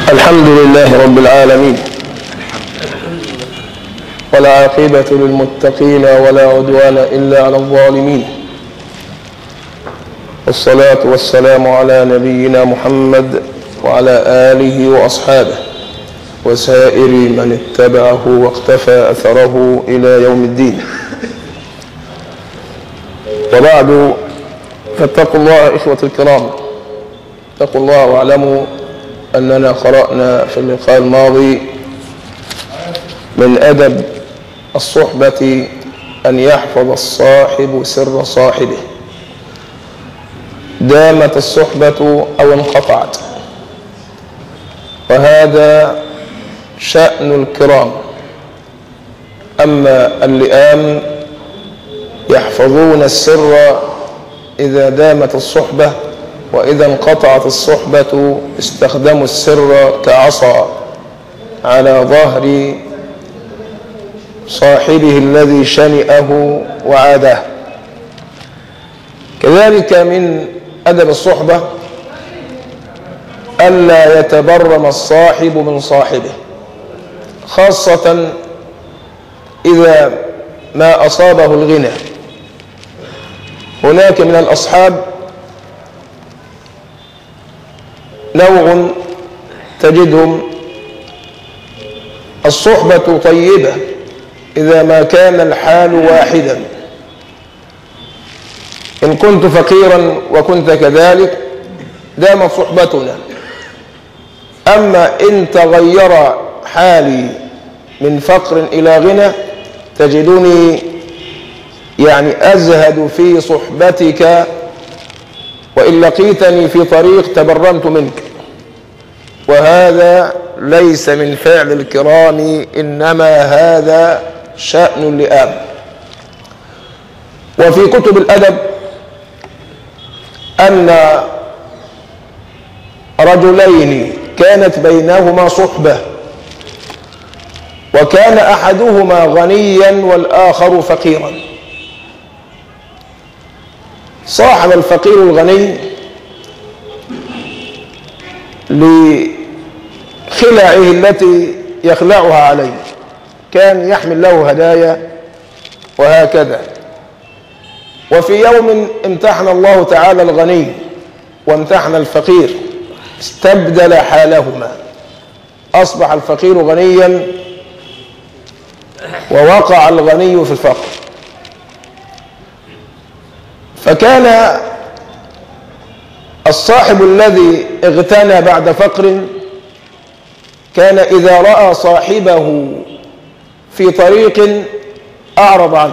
الحمد لله رب العالمين والعاقبة للمتقين ولا عدوان إلا على الظالمين والصلاة والسلام على نبينا محمد وعلى آله وأصحابه وسائر من اتبعه واقتفى أثره إلى يوم الدين وبعد فاتقوا الله إخوة الكرام اتقوا الله واعلموا أننا قرأنا في اللقاء الماضي من أدب الصحبة أن يحفظ الصاحب سر صاحبه دامت الصحبة أو انقطعت وهذا شأن الكرام أما اللئام يحفظون السر إذا دامت الصحبة وإذا انقطعت الصحبة استخدموا السر كعصا على ظهر صاحبه الذي شنئه وعاده كذلك من أدب الصحبة ألا يتبرم الصاحب من صاحبه خاصة إذا ما أصابه الغنى هناك من الأصحاب نوع تجدهم الصحبة طيبة إذا ما كان الحال واحدا إن كنت فقيرا وكنت كذلك دامت صحبتنا أما إن تغير حالي من فقر إلى غنى تجدني يعني أزهد في صحبتك وإن لقيتني في طريق تبرمت منك وهذا ليس من فعل الكرام إنما هذا شأن اللئام وفي كتب الأدب أن رجلين كانت بينهما صحبة وكان أحدهما غنيا والآخر فقيرا صاحب الفقير الغني لخلعه التي يخلعها عليه كان يحمل له هدايا وهكذا وفي يوم امتحن الله تعالى الغني وامتحن الفقير استبدل حالهما أصبح الفقير غنيا ووقع الغني في الفقر فكان الصاحب الذي اغتنى بعد فقر كان إذا رأى صاحبه في طريق أعرض عنه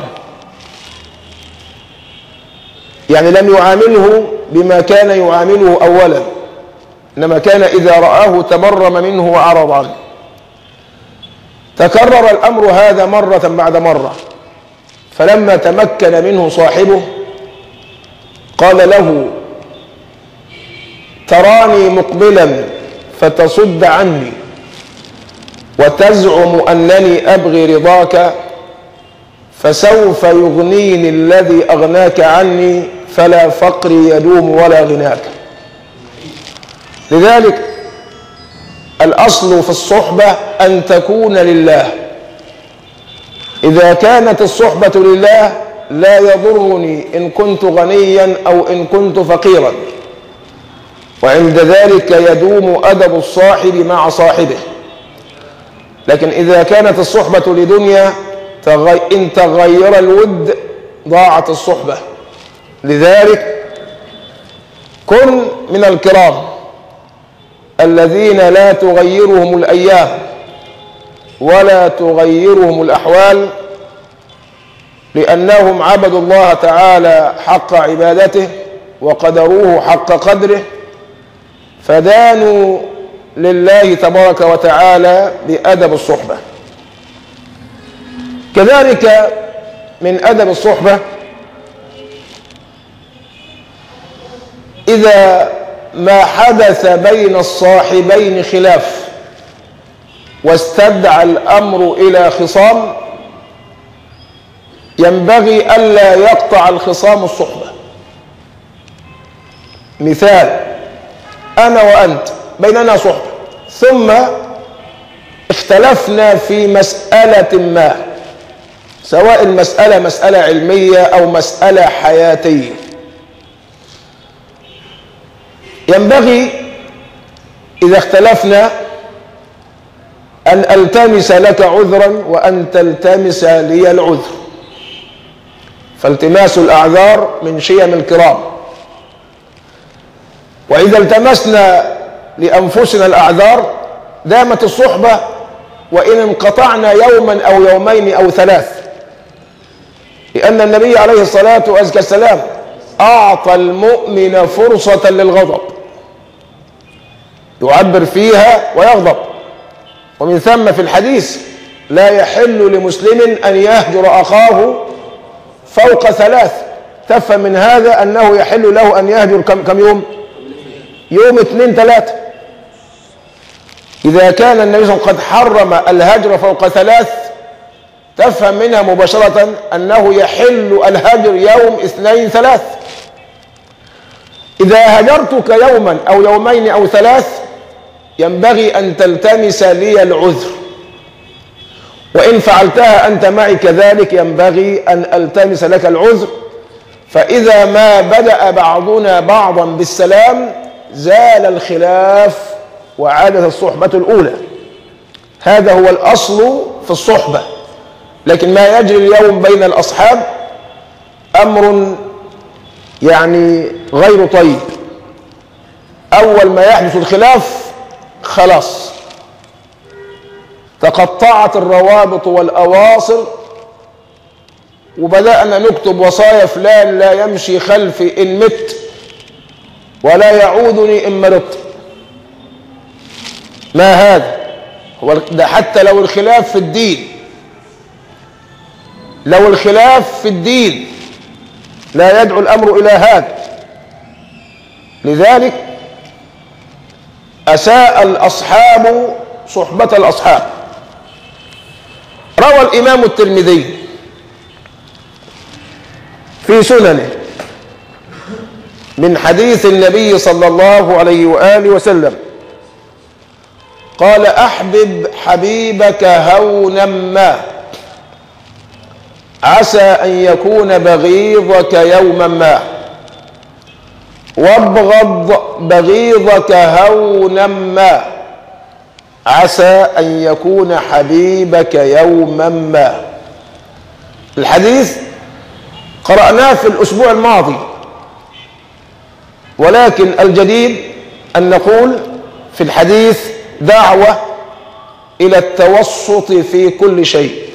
يعني لم يعامله بما كان يعامله أولا إنما كان إذا رآه تبرم منه وأعرض عنه تكرر الأمر هذا مرة بعد مرة فلما تمكن منه صاحبه قال له تراني مقبلا فتصد عني وتزعم أنني أبغي رضاك فسوف يغنيني الذي أغناك عني فلا فقري يدوم ولا غناك لذلك الأصل في الصحبة أن تكون لله إذا كانت الصحبة لله لا يضرني إن كنت غنيا أو إن كنت فقيرا وعند ذلك يدوم أدب الصاحب مع صاحبه لكن إذا كانت الصحبة لدنيا إن تغير الود ضاعت الصحبة لذلك كن من الكرام الذين لا تغيرهم الأيام ولا تغيرهم الأحوال لأنهم عبدوا الله تعالى حق عبادته وقدروه حق قدره فدانوا لله تبارك وتعالى بأدب الصحبة كذلك من أدب الصحبة إذا ما حدث بين الصاحبين خلاف واستدعى الأمر إلى خصام ينبغي ألا يقطع الخصام الصحبة مثال أنا وأنت بيننا صحبة ثم اختلفنا في مسألة ما سواء المسألة مسألة علمية أو مسألة حياتية ينبغي إذا اختلفنا أن ألتمس لك عذرا وأن تلتمس لي العذر فالتماس الأعذار من شيم الكرام وإذا التمسنا لأنفسنا الأعذار دامت الصحبة وإن انقطعنا يوما أو يومين أو ثلاث لأن النبي عليه الصلاة والسلام أعطى المؤمن فرصة للغضب يعبر فيها ويغضب ومن ثم في الحديث لا يحل لمسلم أن يهجر أخاه فوق ثلاث تفهم من هذا أنه يحل له أن يهجر كم, كم يوم يوم اثنين ثلاثة إذا كان النبي صلى الله عليه وسلم قد حرم الهجر فوق ثلاث تفهم منها مباشرة أنه يحل الهجر يوم اثنين ثلاث إذا هجرتك يوما أو يومين أو ثلاث ينبغي أن تلتمس لي العذر وإن فعلتها أنت معي كذلك ينبغي أن ألتمس لك العذر فإذا ما بدأ بعضنا بعضا بالسلام زال الخلاف وعادت الصحبة الأولى هذا هو الأصل في الصحبة لكن ما يجري اليوم بين الأصحاب أمر يعني غير طيب أول ما يحدث الخلاف خلاص تقطعت الروابط والأواصر وبدأنا نكتب وصايا فلان لا يمشي خلفي إن مت ولا يعودني إن مرضت ما هذا هو ده حتى لو الخلاف في الدين لو الخلاف في الدين لا يدعو الأمر إلى هذا لذلك أساء الأصحاب صحبة الأصحاب روى الإمام الترمذي في سننه من حديث النبي صلى الله عليه وآله وسلم قال أحبب حبيبك هونا ما عسى أن يكون بغيضك يوما ما وابغض بغيضك هونا ما عسى أن يكون حبيبك يوما ما الحديث قرأناه في الأسبوع الماضي ولكن الجديد أن نقول في الحديث دعوة إلى التوسط في كل شيء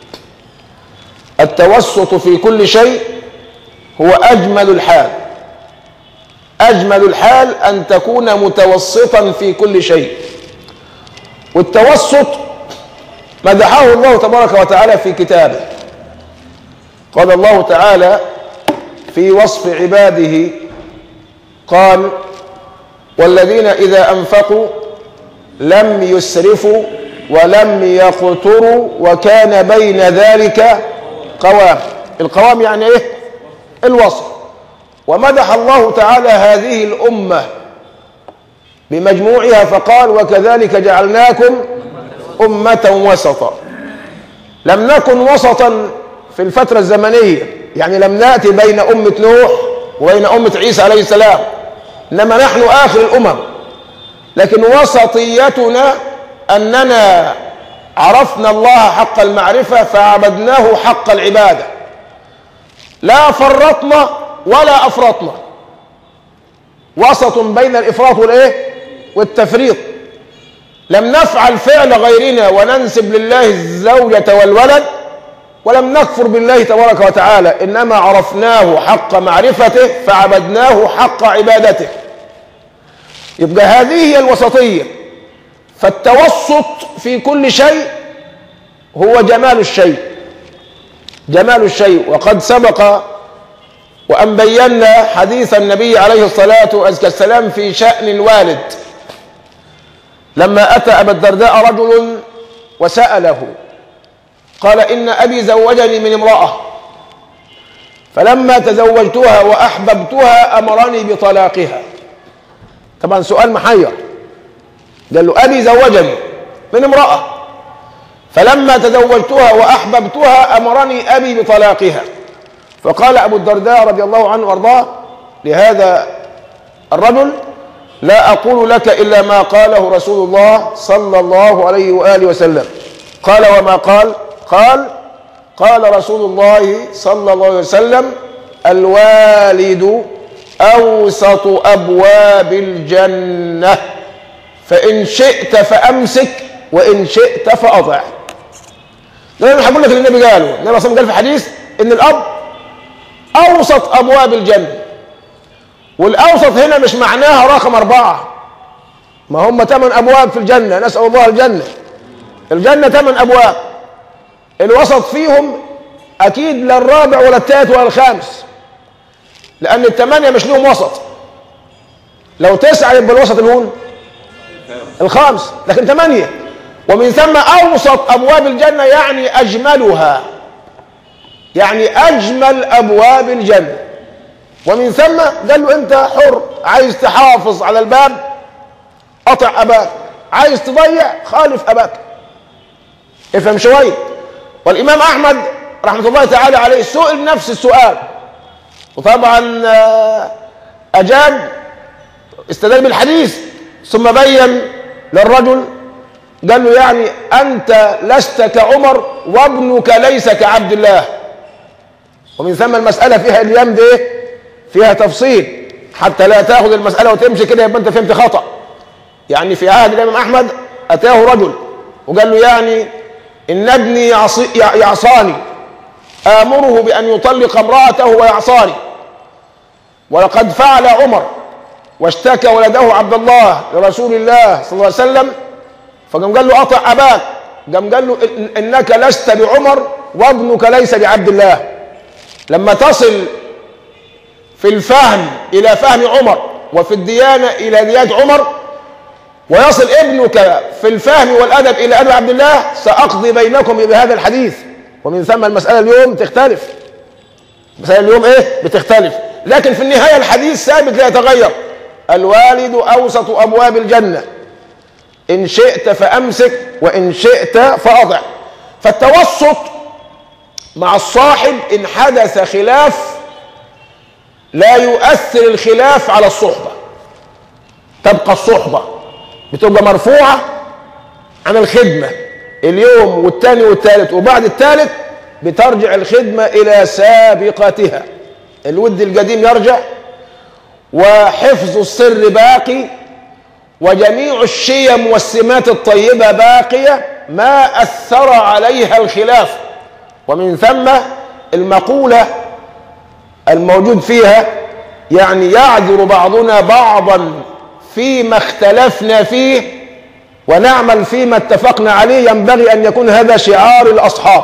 التوسط في كل شيء هو أجمل الحال أجمل الحال أن تكون متوسطا في كل شيء والتوسط مدحه الله تبارك وتعالى في كتابه قال الله تعالى في وصف عباده قال والذين إذا أنفقوا لم يسرفوا ولم يقتروا وكان بين ذلك قوام القوام يعني ايه الوصف ومدح الله تعالى هذه الأمة بمجموعها فقال وكذلك جعلناكم أمة وسطا لم نكن وسطا في الفترة الزمنية يعني لم نأتي بين أمة نوح وبين أمة عيسى عليه السلام إنما نحن آخر الأمم لكن وسطيتنا أننا عرفنا الله حق المعرفة فعبدناه حق العبادة لا فرطنا ولا أفرطنا وسط بين الإفراط والإيه والتفريط لم نفعل فعل غيرنا وننسب لله الزوجة والولد ولم نكفر بالله تبارك وتعالى إنما عرفناه حق معرفته فعبدناه حق عبادته يبقى هذه هي الوسطية فالتوسط في كل شيء هو جمال الشيء جمال الشيء وقد سبق وأن بينا حديث النبي عليه الصلاة والسلام في شأن الوالد لما أتى أبا الدرداء رجل وسأله قال إن أبي زوجني من امرأة فلما تزوجتها وأحببتها أمرني بطلاقها طبعا سؤال محير قال له أبي زوجني من امرأة فلما تزوجتها وأحببتها أمرني أبي بطلاقها فقال أبو الدرداء رضي الله عنه وارضاه لهذا الرجل لا أقول لك إلا ما قاله رسول الله صلى الله عليه وآله وسلم قال وما قال قال قال رسول الله صلى الله عليه وسلم الوالد أوسط أبواب الجنة فإن شئت فأمسك وإن شئت فأطع ده أنا هقول لك اللي النبي قاله النبي صلى الله عليه وسلم قال في حديث إن الأب أوسط أبواب الجنة والأوسط هنا مش معناها رقم أربعة ما هم ثمان أبواب في الجنة نسأل الله الجنة الجنة ثمان أبواب الوسط فيهم أكيد لا الرابع ولا الثالث ولا الخامس لأن الثمانية مش لهم وسط لو تسعة يبقى الوسط الهون الخامس لكن ثمانية ومن ثم أوسط أبواب الجنة يعني أجملها يعني أجمل أبواب الجنة ومن ثم قال له أنت حر عايز تحافظ على الباب قطع أباك عايز تضيع خالف أباك افهم شوية والإمام أحمد رحمة الله تعالى عليه سئل نفس السؤال وطبعا أجاب استدل بالحديث ثم بين للرجل قال له يعني أنت لست كعمر وابنك ليس كعبد الله ومن ثم المسألة فيها اليوم دي فيها تفصيل حتى لا تاخذ المسألة وتمشي كده يبقى أنت فهمت خطأ يعني في عهد الإمام أحمد أتاه رجل وقال له يعني إن ابني يعصي يعصاني آمره بأن يطلق امرأته ويعصاني ولقد فعل عمر واشتكى ولده عبد الله لرسول الله صلى الله عليه وسلم فقام قال له أطع أباك قام قال له إنك لست بعمر وابنك ليس بعبد الله لما تصل في الفهم إلى فهم عمر وفي الديانة إلى ديانة عمر ويصل ابنك في الفهم والأدب إلى أدب عبد الله سأقضي بينكم بهذا الحديث ومن ثم المسألة اليوم تختلف المسألة اليوم إيه بتختلف لكن في النهاية الحديث ثابت لا يتغير الوالد أوسط أبواب الجنة إن شئت فأمسك وإن شئت فأضع فالتوسط مع الصاحب إن حدث خلاف لا يؤثر الخلاف على الصحبة تبقى الصحبة بتبقى مرفوعة عن الخدمة اليوم والثاني والثالث وبعد الثالث بترجع الخدمة إلى سابقتها الود القديم يرجع وحفظ السر باقي وجميع الشيم والسمات الطيبة باقية ما أثر عليها الخلاف ومن ثم المقولة الموجود فيها يعني يعذر بعضنا بعضا فيما اختلفنا فيه ونعمل فيما اتفقنا عليه ينبغي أن يكون هذا شعار الأصحاب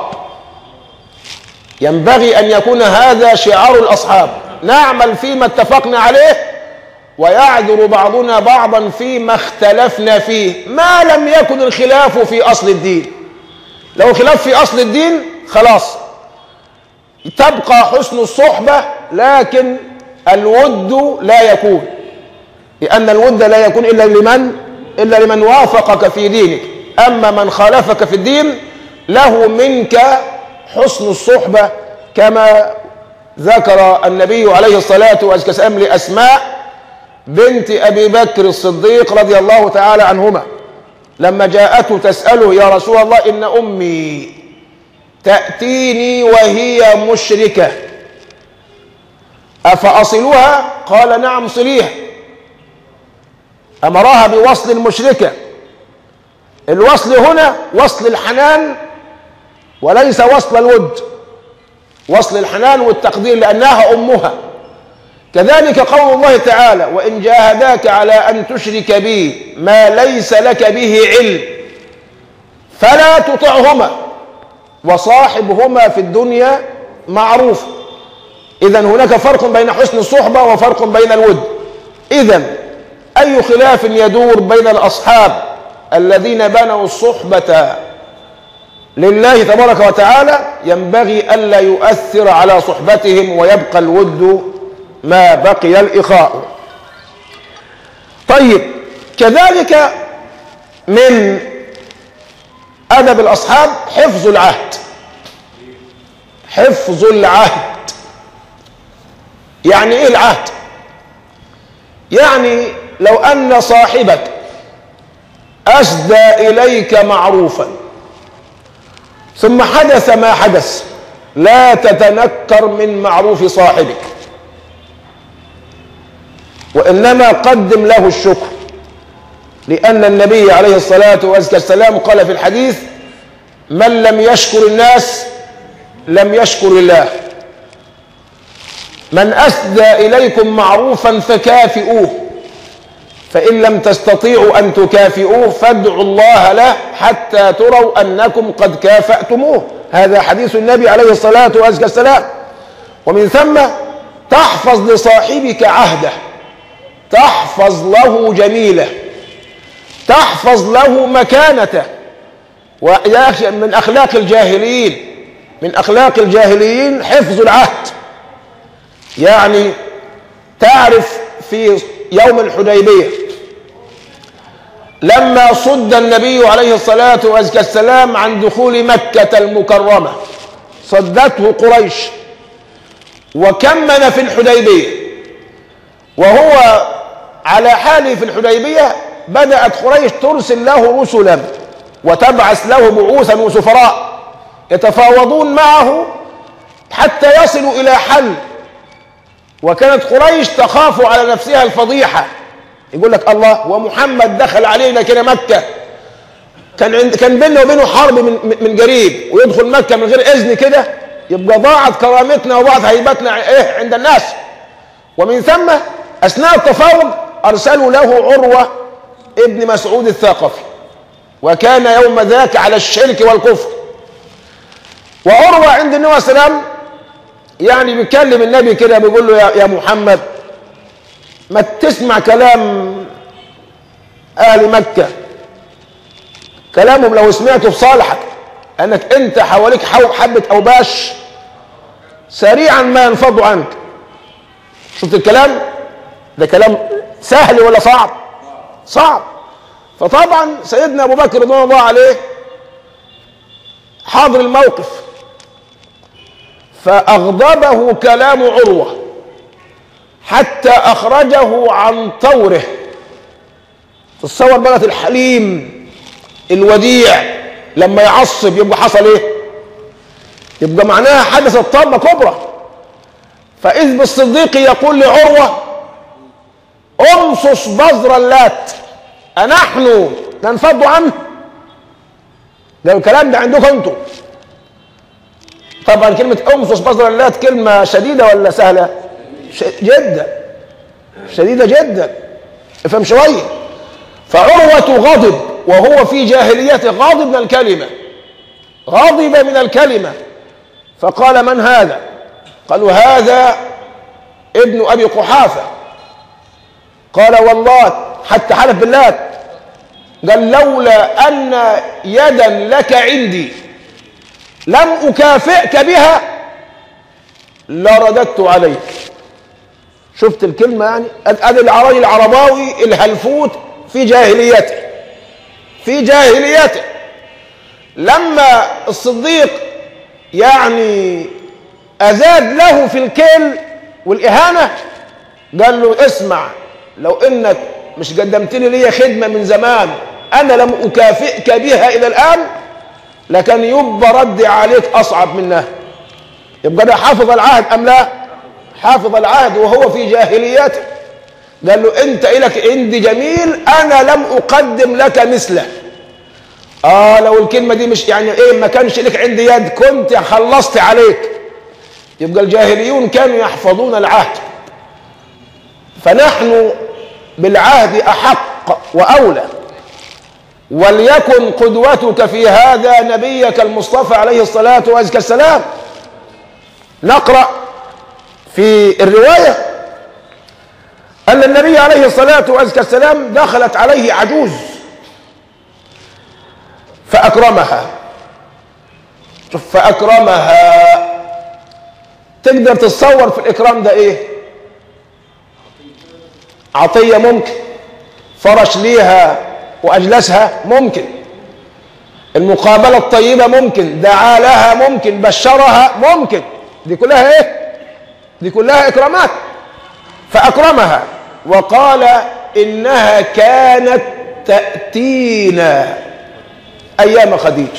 ينبغي أن يكون هذا شعار الأصحاب نعمل فيما اتفقنا عليه ويعذر بعضنا بعضا فيما اختلفنا فيه ما لم يكن الخلاف في أصل الدين لو خلاف في أصل الدين خلاص تبقى حسن الصحبة لكن الود لا يكون لأن الود لا يكون إلا لمن إلا لمن وافقك في دينك أما من خالفك في الدين له منك حسن الصحبة كما ذكر النبي عليه الصلاة والسلام لأسماء بنت أبي بكر الصديق رضي الله تعالى عنهما لما جاءته تسأله يا رسول الله إن أمي تأتيني وهي مشركة أفأصلها قال نعم صليها أمرها بوصل المشركة الوصل هنا وصل الحنان وليس وصل الود وصل الحنان والتقدير لأنها أمها كذلك قول الله تعالى وإن جاهداك على أن تشرك بي ما ليس لك به علم فلا تطعهما وصاحبهما في الدنيا معروف إذا هناك فرق بين حسن الصحبة وفرق بين الود إذا أي خلاف يدور بين الأصحاب الذين بنوا الصحبة لله تبارك وتعالى ينبغي ألا يؤثر على صحبتهم ويبقى الود ما بقي الإخاء طيب كذلك من أدب الأصحاب حفظ العهد حفظ العهد يعني إيه العهد يعني لو أن صاحبك أسدى إليك معروفا ثم حدث ما حدث لا تتنكر من معروف صاحبك وإنما قدم له الشكر لأن النبي عليه الصلاة والسلام قال في الحديث من لم يشكر الناس لم يشكر الله من أسدى إليكم معروفا فكافئوه فإن لم تستطيعوا أن تكافئوه فادعوا الله له حتى تروا أنكم قد كافأتموه هذا حديث النبي عليه الصلاة والسلام ومن ثم تحفظ لصاحبك عهده تحفظ له جميله تحفظ له مكانته من أخلاق الجاهليين من أخلاق الجاهليين حفظ العهد يعني تعرف في يوم الحديبية لما صد النبي عليه الصلاة والسلام عن دخول مكة المكرمة صدته قريش وكمن في الحديبية وهو على حاله في الحديبية بدأت قريش ترسل له رسلا وتبعث له بعوثا وسفراء يتفاوضون معه حتى يصلوا إلى حل وكانت قريش تخاف على نفسها الفضيحة يقول لك الله ومحمد دخل علينا كده مكة كان عند كان بيننا وبينه حرب من من قريب ويدخل مكة من غير إذن كده يبقى ضاعت كرامتنا وضاعت هيبتنا إيه عند الناس ومن ثم أثناء التفاوض أرسلوا له عروة ابن مسعود الثقفي وكان يوم ذاك على الشرك والكفر وعروة عند النبي عليه السلام يعني بيكلم النبي كده بيقول له يا, يا محمد ما تسمع كلام أهل مكة كلامهم لو سمعته في صالحك أنك أنت حواليك حبة أوباش سريعا ما ينفضوا عنك شفت الكلام ده كلام سهل ولا صعب صعب فطبعا سيدنا ابو بكر رضوان الله عليه حاضر الموقف فاغضبه كلام عروه حتى اخرجه عن طوره تتصور بقى الحليم الوديع لما يعصب يبقى حصل ايه يبقى معناها حدثت طامه كبرى فاذ بالصديق يقول لعروه امصص بذر اللات أنحن ننفض عنه ده الكلام ده عندكم انتم طبعا كلمة أمصص بذر اللات كلمة شديدة ولا سهلة ش... جدا شديدة جدا افهم شوية فعروة غضب وهو في جاهليته غاضب من الكلمة غضب من الكلمة فقال من هذا قالوا هذا ابن أبي قحافة قال والله حتى حلف بالله قال لولا أن يدا لك عندي لم أكافئك بها لرددت عليك شفت الكلمة يعني أدي العراجل العرباوي الهلفوت في جاهليته في جاهليته لما الصديق يعني أزاد له في الكيل والإهانة قال له اسمع لو إنك مش قدمتني لي خدمة من زمان أنا لم أكافئك بها إلى الآن لكن يبقى ردي عليك أصعب منها يبقى ده حافظ العهد أم لا حافظ العهد وهو في جاهليته قال له أنت إلك عندي جميل أنا لم أقدم لك مثله آه لو الكلمة دي مش يعني إيه ما كانش لك عندي يد كنت خلصت عليك يبقى الجاهليون كانوا يحفظون العهد فنحن بالعهد أحق وأولى وليكن قدوتك في هذا نبيك المصطفى عليه الصلاة والسلام نقرأ في الرواية أن النبي عليه الصلاة والسلام دخلت عليه عجوز فأكرمها شوف فأكرمها تقدر تتصور في الإكرام ده إيه عطية ممكن فرش ليها وأجلسها ممكن المقابلة الطيبة ممكن دعا لها ممكن بشرها ممكن دي كلها ايه دي كلها إكرامات فأكرمها وقال إنها كانت تأتينا أيام خديجة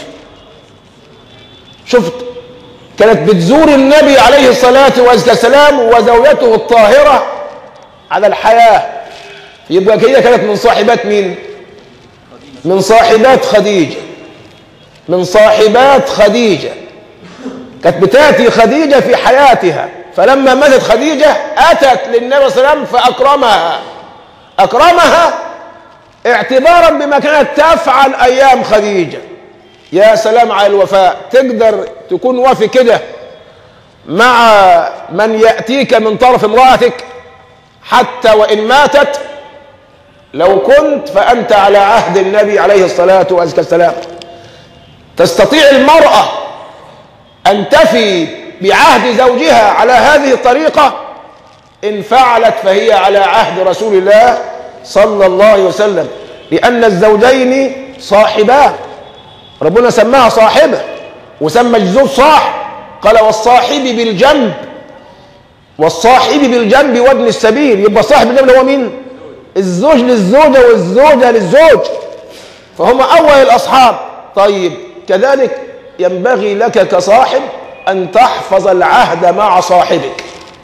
شفت كانت بتزور النبي عليه الصلاة والسلام وزوجته الطاهرة على الحياة يبقى هي كانت من صاحبات مين من صاحبات خديجة من صاحبات خديجة كانت بتأتي خديجة في حياتها فلما ماتت خديجة أتت للنبي صلى الله عليه وسلم فأكرمها أكرمها اعتبارا بما كانت تفعل أيام خديجة يا سلام على الوفاء تقدر تكون وافي كده مع من يأتيك من طرف امرأتك حتى وإن ماتت لو كنت فأنت على عهد النبي عليه الصلاة والسلام تستطيع المرأة أن تفي بعهد زوجها على هذه الطريقة إن فعلت فهي على عهد رسول الله صلى الله عليه وسلم لأن الزوجين صاحبان ربنا سماها صاحبة وسمى الزوج صاحب قال والصاحب بالجنب والصاحب بالجنب وابن السبيل يبقى صاحب الجنب هو مين الزوج للزوجة والزوجة للزوج فهم أول الأصحاب طيب كذلك ينبغي لك كصاحب أن تحفظ العهد مع صاحبك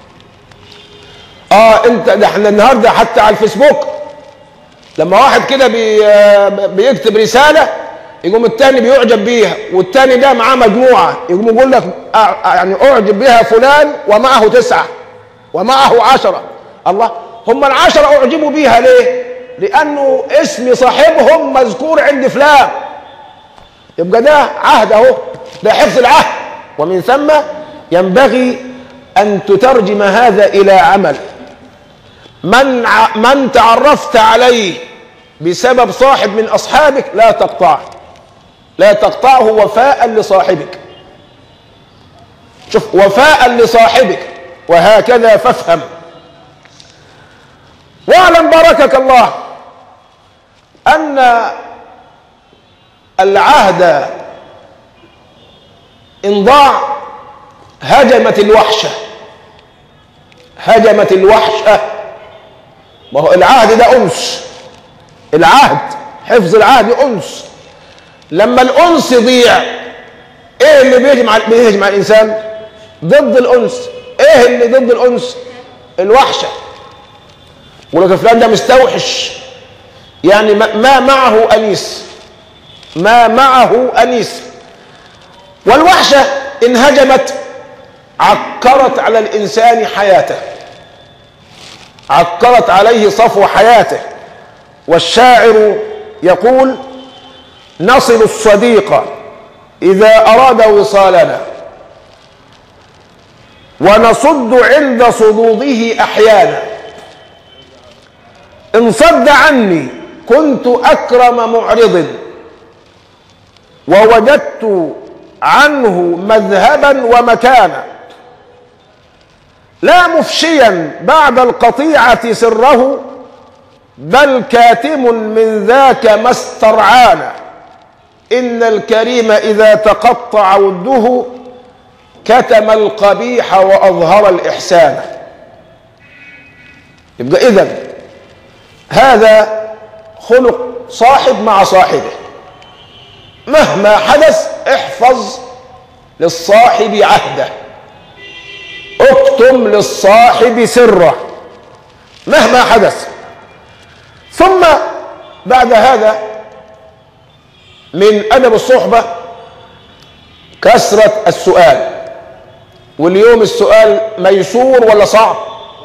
اه انت ده احنا النهارده حتى على الفيسبوك لما واحد كده بي بيكتب رساله يقوم التاني بيعجب بيها والتاني ده معاه مجموعه يقوم يقول لك يعني اعجب بها فلان ومعه تسعه ومعه عشره الله هم العشره اعجبوا بيها ليه؟ لانه اسم صاحبهم مذكور عند فلان يبقى ده عهد اهو ده حفظ العهد ومن ثم ينبغي ان تترجم هذا الى عمل من من تعرفت عليه بسبب صاحب من اصحابك لا تقطعه لا تقطعه وفاء لصاحبك شوف وفاء لصاحبك وهكذا فافهم واعلم باركك الله ان العهد ان ضاع هجمت الوحشه هجمت الوحشه ما هو العهد ده انس العهد حفظ العهد انس لما الانس يضيع ايه اللي بيهجم على بيهجم على الانسان ضد الانس ايه اللي ضد الانس الوحشه ولو فلان ده مستوحش يعني ما معه انيس ما معه انيس والوحشه ان هجمت عكرت على الانسان حياته عكرت عليه صفو حياته والشاعر يقول نصل الصديق اذا اراد وصالنا ونصد عند صدوده احيانا ان صد عني كنت اكرم معرض ووجدت عنه مذهبا ومكانا لا مفشيا بعد القطيعة سره بل كاتم من ذاك ما استرعانا إن الكريم إذا تقطع وده كتم القبيح وأظهر الإحسان يبقى إذن هذا خلق صاحب مع صاحبه مهما حدث احفظ للصاحب عهده اكتم للصاحب سره مهما حدث ثم بعد هذا من ادب الصحبه كثره السؤال واليوم السؤال ميسور ولا صعب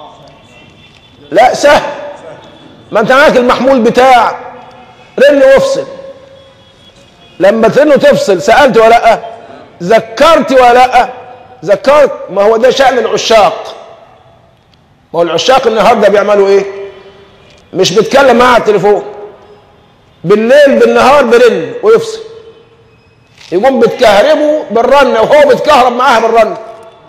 لا سهل ما انت معاك المحمول بتاع رن وافصل لما ترن وتفصل سالت ولا لا ذكرت ولا لا ذكرت ما هو ده شأن العشاق ما هو العشاق النهارده بيعملوا ايه مش بيتكلم معاه على التليفون بالليل بالنهار برن ويفصل يقوم بتكهربه بالرنة وهو بيتكهرب معاها بالرنة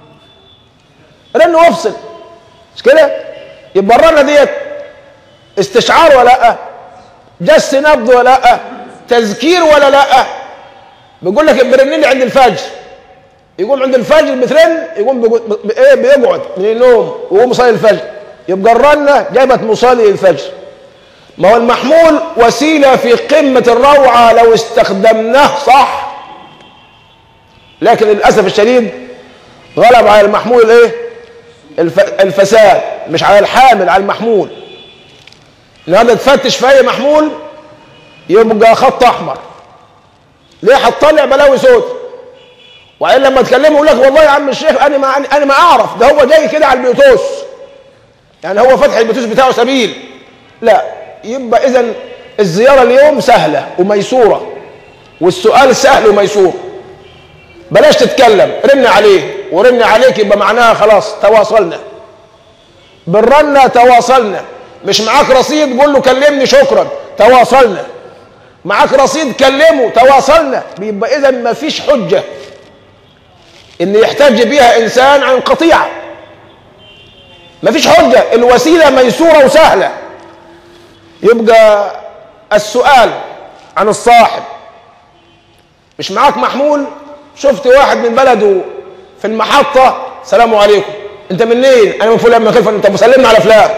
رن وافصل مش كده يبقى الرنة ديت استشعار ولا لا جس نبض ولا لا تذكير ولا لا بيقول لك برن لي عند الفجر يقوم عند الفجر بترن يقوم بيقول- ب- ايه بيقعد من النوم ويقوم يصلي الفجر يبقى الرنه جابت مصلي الفجر ما هو المحمول وسيله في قمه الروعه لو استخدمناه صح لكن للاسف الشديد غلب على المحمول الايه الف... الفساد مش على الحامل على المحمول لهذا تفتش في اي محمول يبقى خط احمر ليه هتطلع بلاوي سود وبعدين لما تكلمه يقول لك والله يا عم الشيخ انا ما انا ما اعرف ده هو جاي كده على البلوتوث يعني هو فتح البلوتوث بتاعه سبيل لا يبقى اذا الزياره اليوم سهله وميسوره والسؤال سهل وميسور بلاش تتكلم رن عليه ورن عليك يبقى معناها خلاص تواصلنا بالرنة تواصلنا مش معاك رصيد قول له كلمني شكرا تواصلنا معاك رصيد كلمه تواصلنا بيبقى اذا ما فيش حجة ان يحتج بيها انسان عن قطيعة ما فيش حجة الوسيلة ميسورة وسهلة يبقى السؤال عن الصاحب مش معاك محمول شفت واحد من بلده في المحطة سلام عليكم انت منين انا من فلان من خلفه انت مسلمنا على فلان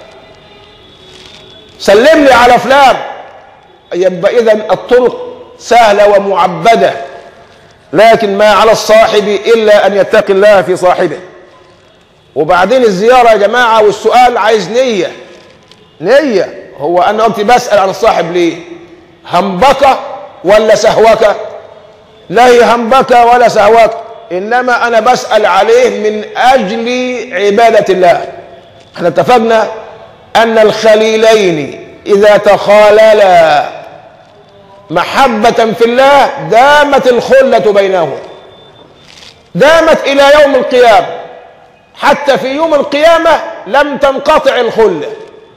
سلم لي على فلان يبقى اذا الطرق سهلة ومعبدة لكن ما على الصاحب الا ان يتقي الله في صاحبه وبعدين الزيارة يا جماعة والسؤال عايز نية نية هو انا قلت بسأل عن الصاحب ليه همبك ولا سهوك لا هي همبك ولا سهوك انما انا بسال عليه من اجل عباده الله احنا اتفقنا ان الخليلين اذا تخاللا محبه في الله دامت الخله بينهم دامت الى يوم القيامه حتى في يوم القيامه لم تنقطع الخله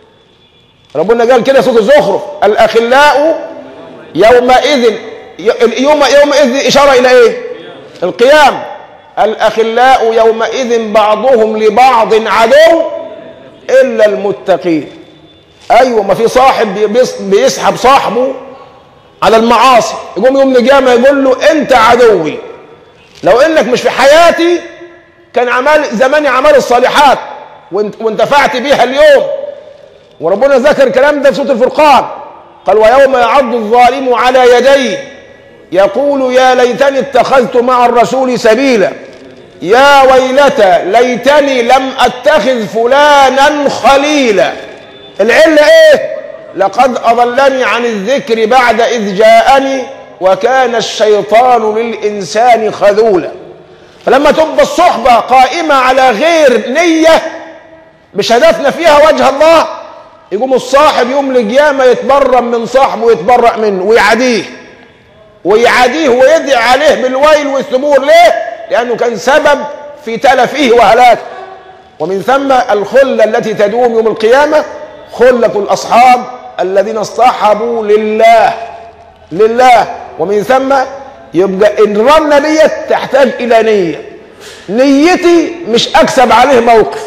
ربنا قال كده سوره الزخرف الاخلاء يومئذ يوم يومئذ إشارة إلى إيه؟ القيام الأخلاء يومئذ بعضهم لبعض عدو إلا المتقين أيوة ما في صاحب بيس- بيسحب صاحبه على المعاصي يقوم يوم القيامة يقول له أنت عدوي لو إنك مش في حياتي كان عمال زماني عمال الصالحات وانت- وانتفعت بيها اليوم وربنا ذكر الكلام ده في سورة الفرقان قال ويوم يعض الظالم على يديه يقول يا ليتني اتخذت مع الرسول سبيلا يا ويلتى ليتني لم اتخذ فلانا خليلا العله ايه لقد اضلني عن الذكر بعد اذ جاءني وكان الشيطان للانسان خذولا فلما تبقى الصحبه قائمه على غير نيه مش هدفنا فيها وجه الله يقوم الصاحب يوم القيامه يتبرم من صاحبه ويتبرأ منه ويعاديه ويعاديه ويدعي عليه بالويل والثبور ليه؟ لأنه كان سبب في تلفه وهلاكه ومن ثم الخلة التي تدوم يوم القيامة خلة الأصحاب الذين اصطحبوا لله لله ومن ثم يبقى الرنة ديت تحتاج إلى نية نيتي مش أكسب عليه موقف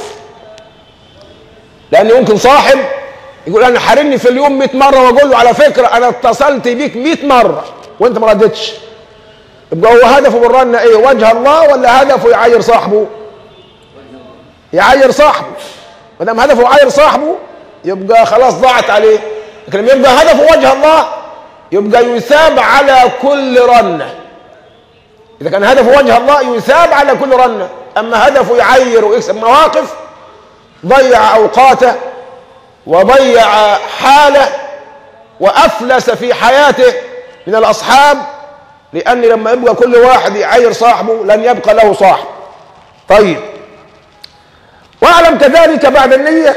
لأن يمكن صاحب يقول أنا حارمني في اليوم 100 مرة وأقول له على فكرة أنا اتصلت بيك 100 مرة وأنت ما ردتش يبقى هو هدفه بالرنة إيه وجه الله ولا هدفه يعاير صاحبه يعاير صاحبه ما دام هدفه يعاير صاحبه يبقى خلاص ضاعت عليه لكن لما يبقى هدفه وجه الله يبقى يثاب على كل رنة إذا كان هدفه وجه الله يثاب على كل رنة أما هدفه يعير ويكسب مواقف ضيع أوقاته وضيع حاله وأفلس في حياته من الأصحاب لأن لما يبقى كل واحد يعير صاحبه لن يبقى له صاحب طيب واعلم كذلك بعد النية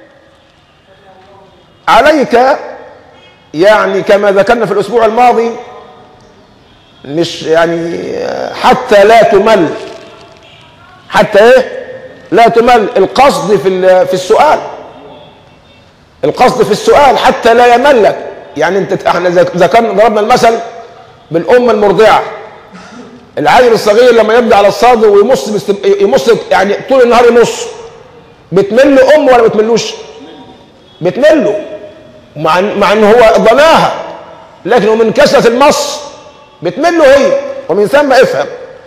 عليك يعني كما ذكرنا في الأسبوع الماضي مش يعني حتى لا تمل حتى ايه لا تمل القصد في في السؤال القصد في السؤال حتى لا يملك يعني انت احنا ذكرنا ضربنا المثل بالام المرضعه العيل الصغير لما يبدا على الصدر ويمص بست... يمص يعني طول النهار يمص بتمل امه ولا بتملوش بتمله مع إن- مع ان هو ضناها لكنه من كثره المص بتمل له هي ومن ثم افهم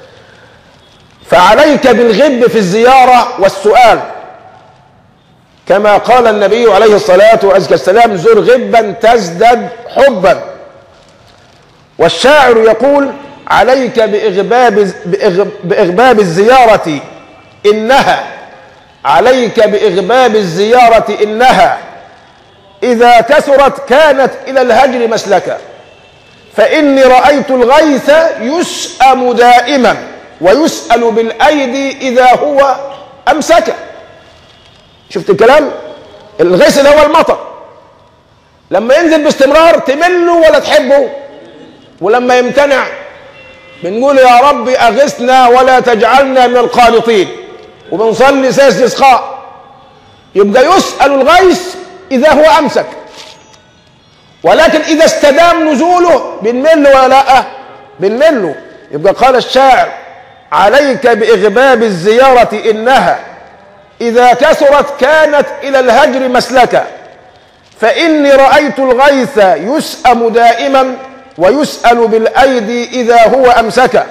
فعليك بالغب في الزياره والسؤال كما قال النبي عليه الصلاه والسلام زر غبا تزدد حبا والشاعر يقول عليك بإغباب, بإغ- بإغباب الزيارة إنها عليك بإغباب الزيارة إنها إذا كثرت كانت إلى الهجر مسلكا فإني رأيت الغيث يسأم دائما ويسأل بالأيدي إذا هو أمسك شفت الكلام الغيث اللي هو المطر لما ينزل باستمرار تمله ولا تحبه ولما يمتنع بنقول يا رب أغثنا ولا تجعلنا من القانطين وبنصلي ساس استسقاء يبقى يسأل الغيث إذا هو أمسك ولكن إذا استدام نزوله بنمل ولا لا بنمله يبقى قال الشاعر عليك بإغباب الزيارة إنها إذا كثرت كانت إلى الهجر مسلكا فإني رأيت الغيث يسأم دائما ويسأل بالأيدي إذا هو أمسك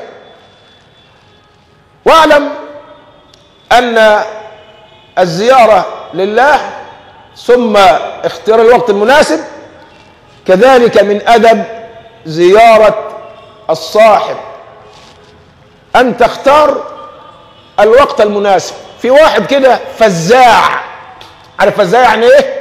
واعلم أن الزيارة لله ثم اختيار الوقت المناسب كذلك من أدب زيارة الصاحب أن تختار الوقت المناسب في واحد كده فزاع عارف فزاع يعني ايه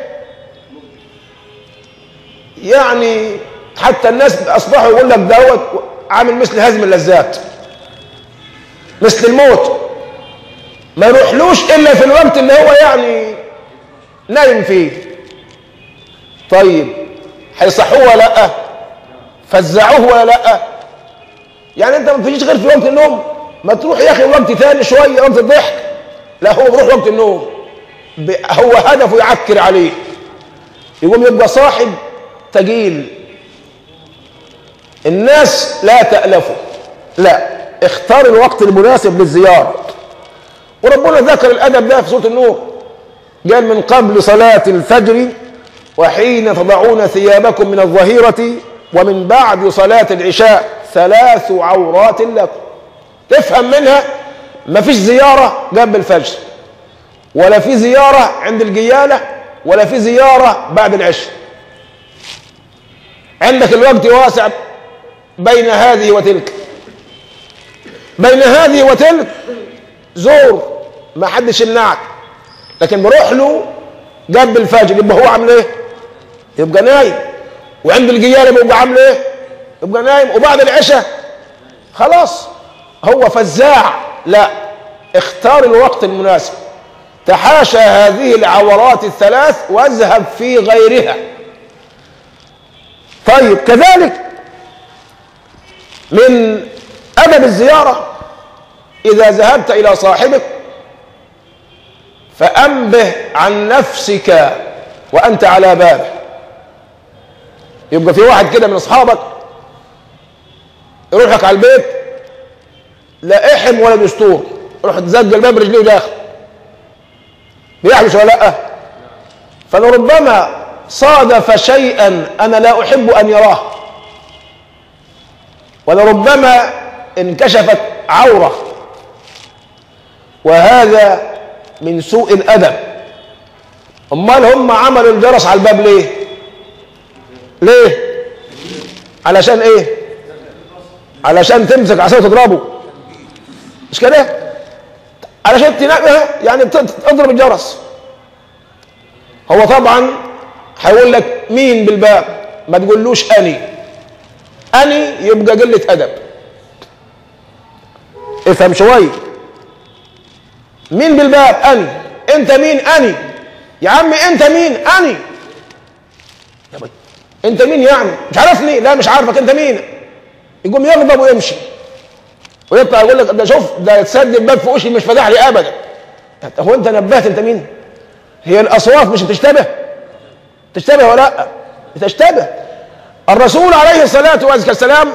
يعني حتى الناس اصبحوا يقول لك دوت عامل مثل هزم اللذات مثل الموت ما يروحلوش الا في الوقت اللي هو يعني نايم فيه طيب هيصحوه ولا لا فزعوه ولا لا يعني انت ما تجيش غير في وقت النوم ما تروح يا اخي وقت ثاني شويه وقت الضحك لا هو بيروح وقت النوم ب- هو هدفه يعكر عليه يقوم يبقى صاحب تقيل الناس لا تألفه لا اختار الوقت المناسب للزيارة وربنا ذكر الأدب ده في سورة النور قال من قبل صلاة الفجر وحين تضعون ثيابكم من الظهيرة ومن بعد صلاة العشاء ثلاث عورات لكم تفهم منها ما فيش زيارة قبل الفجر ولا في زيارة عند القيالة ولا في زيارة بعد العشاء عندك الوقت واسع بين هذه وتلك بين هذه وتلك زور ما حدش يمنعك لكن بروح له قبل الفجر يبقى هو عامل ايه؟ يبقى نايم وعند القيالة يبقى عامل ايه؟ يبقى نايم وبعد العشاء خلاص هو فزاع لا اختار الوقت المناسب تحاشى هذه العورات الثلاث واذهب في غيرها طيب كذلك من أدب الزيارة إذا ذهبت إلى صاحبك فأنبه عن نفسك وأنت على بابه يبقى في واحد كده من أصحابك يروح لك على البيت لا إحم ولا دستور يروح تزق الباب رجليه داخل بيحبس ولا لأ فلربما صادف شيئا أنا لا أحب أن يراه ولربما انكشفت عورة وهذا من سوء الأدب أمال هم عملوا الجرس على الباب ليه ليه علشان ايه علشان تمسك عصايه تضربه مش كده علشان تنام يعني تضرب الجرس هو طبعا هيقول لك مين بالباب ما تقولوش اني اني يبقى قله ادب افهم شويه مين بالباب اني انت مين اني يا عمي انت مين اني يا بي. انت مين يعني مش عارفني لا مش عارفك انت مين يقوم يغضب ويمشي ويطلع يقول لك ده شوف ده تسد الباب في وشي مش فاتح لي ابدا هو انت نبهت انت مين هي الاصوات مش بتشتبه تشتبه ولا لا تشتبه الرسول عليه الصلاه والسلام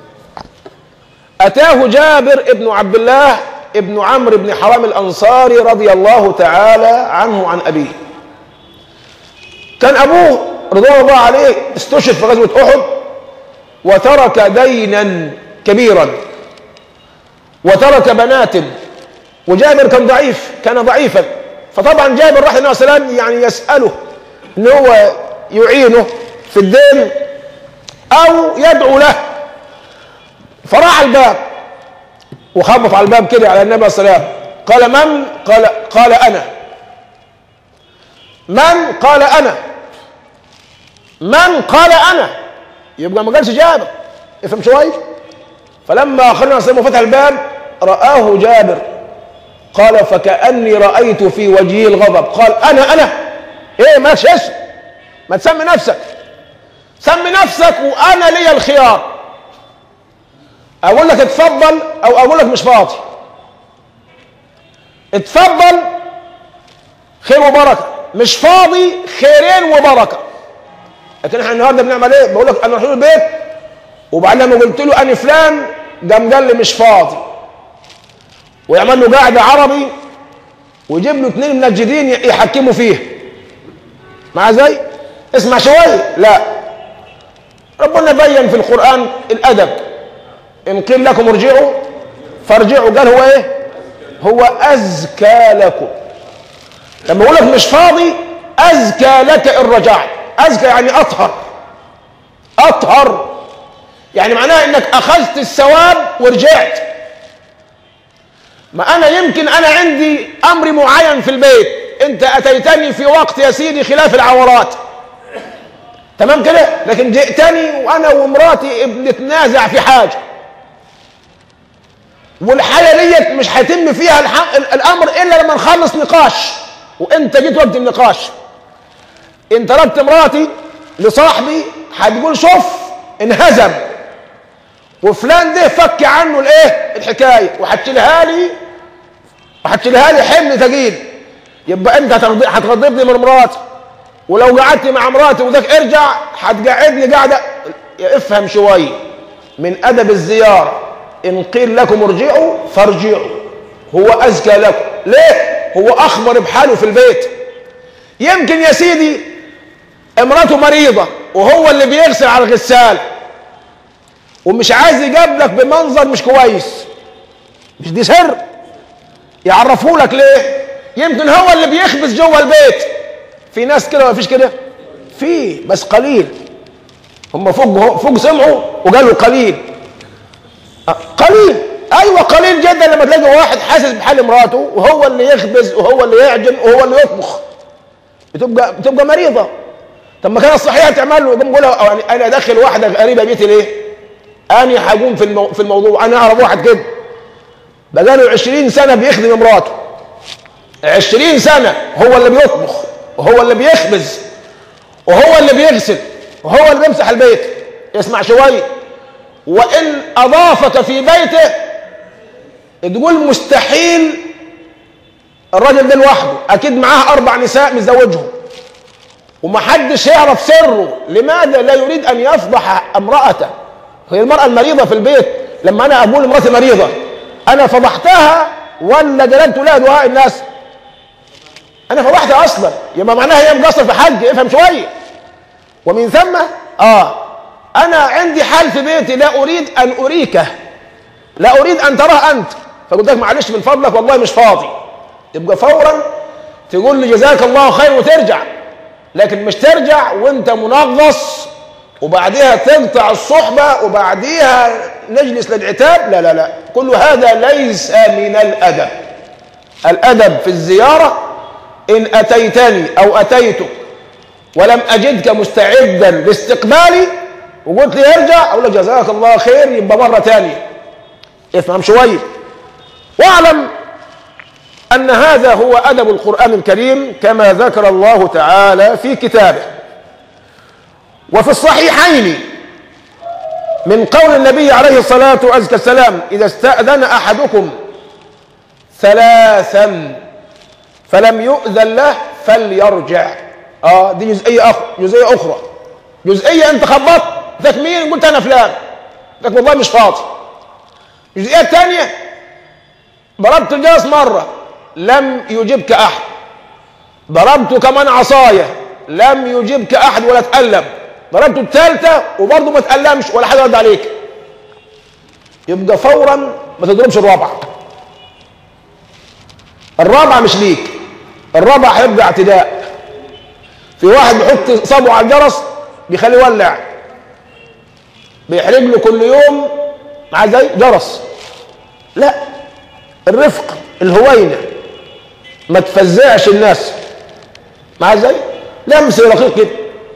اتاه جابر ابن عبد الله ابن عمرو بن حرام الانصاري رضي الله تعالى عنه عن ابيه كان ابوه رضوان الله عليه استشهد في غزوة أحد وترك دينا كبيرا وترك بنات وجابر كان ضعيف كان ضعيفا فطبعا جابر راح النبي صلى الله عليه وسلم يعني يسأله ان هو يعينه في الدين او يدعو له فراح الباب وخبط على الباب كده على النبي صلى الله عليه وسلم قال من قال قال انا من قال انا من قال انا يبقى ما قالش جابر افهم شويه فلما اخرنا صلى الله فتح الباب رآه جابر قال فكأني رأيت في وجهه الغضب قال أنا أنا إيه مالكش اسم ما تسمي نفسك سمي نفسك وأنا لي الخيار أقول لك اتفضل أو أقول لك مش فاضي اتفضل خير وبركة مش فاضي خيرين وبركة لكن احنا النهارده بنعمل ايه؟ بقول لك انا رايح البيت وبعدين لما قلت له انا فلان قام قال لي مش فاضي ويعمل له قاعده عربي ويجيب له اثنين منجدين يحكموا فيه مع زي اسمع شويه لا ربنا بين في القران الادب ان قيل لكم ارجعوا فارجعوا قال هو ايه هو ازكى لكم لما اقول لك مش فاضي ازكى لك ان رجعت ازكى يعني اطهر اطهر يعني معناها انك اخذت الثواب ورجعت ما انا يمكن انا عندي امر معين في البيت انت اتيتني في وقت يا سيدي خلاف العورات تمام كده لكن جئتني وانا ومراتي بنتنازع في حاجه والحاجه ديت مش هيتم فيها الح- الامر الا لما نخلص نقاش وانت جيت وقت النقاش ان تركت مراتي لصاحبي هتقول شوف انهزم وفلان ده فك عنه الايه الحكايه وهتشيلها لي وهتشيلها لي حمل ثقيل يبقى انت هتغض- هتغضبني من مراتي ولو قعدت مع مراتي وذاك ارجع هتقعدني قاعده افهم شويه من ادب الزياره ان قيل لكم ارجعوا فارجعوا هو ازكى لكم ليه هو اخبر بحاله في البيت يمكن يا سيدي امراته مريضه وهو اللي بيغسل على الغسال ومش عايز يقابلك بمنظر مش كويس مش دي سر يعرفوا لك ليه يمكن هو اللي بيخبز جوه البيت في ناس كده ما فيش كده في بس قليل هم فوق فوق سمعوا وقالوا قليل أه، قليل ايوه قليل جدا لما تلاقي واحد حاسس بحال مراته وهو اللي يخبز وهو اللي يعجن وهو اللي يطبخ بتبقى بتبقى مريضه طب ما كان الصحيح تعمل له يقوم يقول له أو انا داخل واحده غريبه بيتي ليه؟ انا هقوم في المو... في الموضوع انا اعرف واحد كده بقاله 20 سنه بيخدم مراته 20 سنه هو اللي بيطبخ وهو اللي بيخبز وهو اللي بيغسل وهو اللي بيمسح البيت اسمع شويه وان اضافك في بيته تقول مستحيل الراجل ده لوحده اكيد معاه اربع نساء متزوجهم ومحدش يعرف سره لماذا لا يريد ان يفضح امرأته هي المرأة المريضة في البيت لما انا اقول امرأتي مريضة انا فضحتها ولا جللت لها دعاء الناس انا فضحتها اصلا يبقى معناها هي مقصر في حج افهم شوية ومن ثم اه انا عندي حال في بيتي لا اريد ان اريكه لا اريد ان تراه انت فقلت لك معلش من فضلك والله مش فاضي تبقى فورا تقول لي جزاك الله خير وترجع لكن مش ترجع وانت منغص وبعديها تقطع الصحبة وبعديها نجلس للعتاب لا لا لا كل هذا ليس من الأدب الأدب في الزيارة إن أتيتني أو أتيتك ولم أجدك مستعدا لاستقبالي وقلت لي ارجع أقول لك جزاك الله خير يبقى مرة تانية افهم شوية واعلم أن هذا هو أدب القرآن الكريم كما ذكر الله تعالى في كتابه وفي الصحيحين من قول النبي عليه الصلاة والسلام إذا استأذن أحدكم ثلاثا فلم يؤذن له فليرجع اه دي جزئية أخرى جزئية أخرى جزئية أنت خبطت ذاك مين قلت أنا فلان ذاك والله مش فاضي الجزئية الثانية ضربت الجرس مرة لم يجبك أحد ضربت كمان عصاية لم يجيبك احد ولا تألم ضربته الثالثه وبرضه ما تألمش ولا حد رد عليك يبقى فورا ما تضربش الرابعه الرابعه مش ليك الرابعه هيبقى اعتداء في واحد بيحط صابعه على الجرس بيخليه يولع بيحرق له كل يوم مع زي جرس لا الرفق الهوينه ما تفزعش الناس مع زي لمس رقيق كده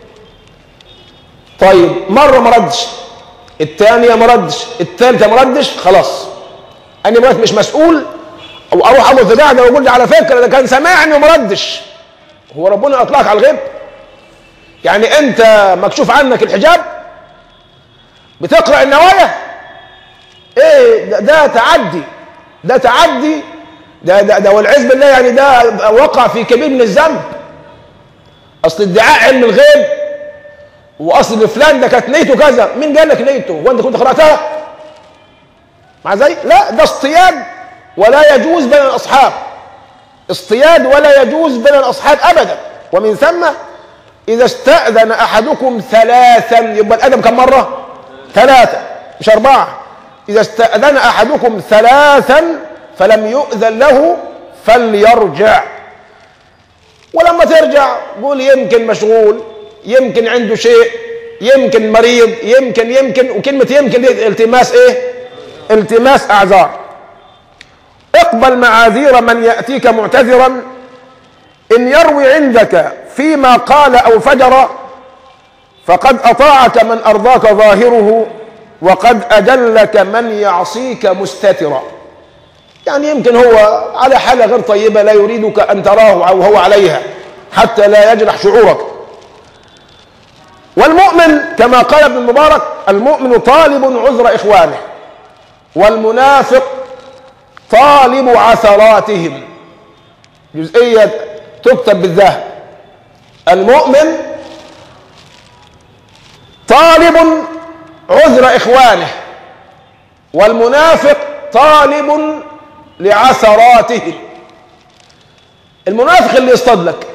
طيب مره ما ردش الثانيه ما ردش الثالثه ما ردش خلاص انا بقيت مش مسؤول او اروح ابو في قاعده واقول لي على فكره ده كان سامعني وما ردش هو ربنا اطلعك على الغيب يعني انت مكشوف عنك الحجاب بتقرا النوايا ايه ده, ده تعدي ده تعدي ده ده ده والعياذ بالله يعني ده وقع في كبير من الذنب اصل ادعاء علم الغيب واصل فلان ده كانت نيته كذا مين قال لك نيته هو انت كنت قراتها مع زي لا ده اصطياد ولا يجوز بين الاصحاب اصطياد ولا يجوز بين الاصحاب ابدا ومن ثم اذا استاذن احدكم ثلاثا يبقى الادب كم مره ثلاثه مش اربعه اذا استاذن احدكم ثلاثا فلم يؤذن له فليرجع ولما ترجع قول يمكن مشغول يمكن عنده شيء يمكن مريض يمكن يمكن وكلمة يمكن دي التماس ايه التماس اعذار اقبل معاذير من يأتيك معتذرا ان يروي عندك فيما قال او فجر فقد اطاعك من ارضاك ظاهره وقد اجلك من يعصيك مستترا يعني يمكن هو على حالة غير طيبة لا يريدك أن تراه أو هو عليها حتى لا يجرح شعورك والمؤمن كما قال ابن المبارك المؤمن طالب عذر إخوانه والمنافق طالب عثراتهم جزئية تكتب بالذهب المؤمن طالب عذر إخوانه والمنافق طالب لعثراته المنافق اللي يصطاد لك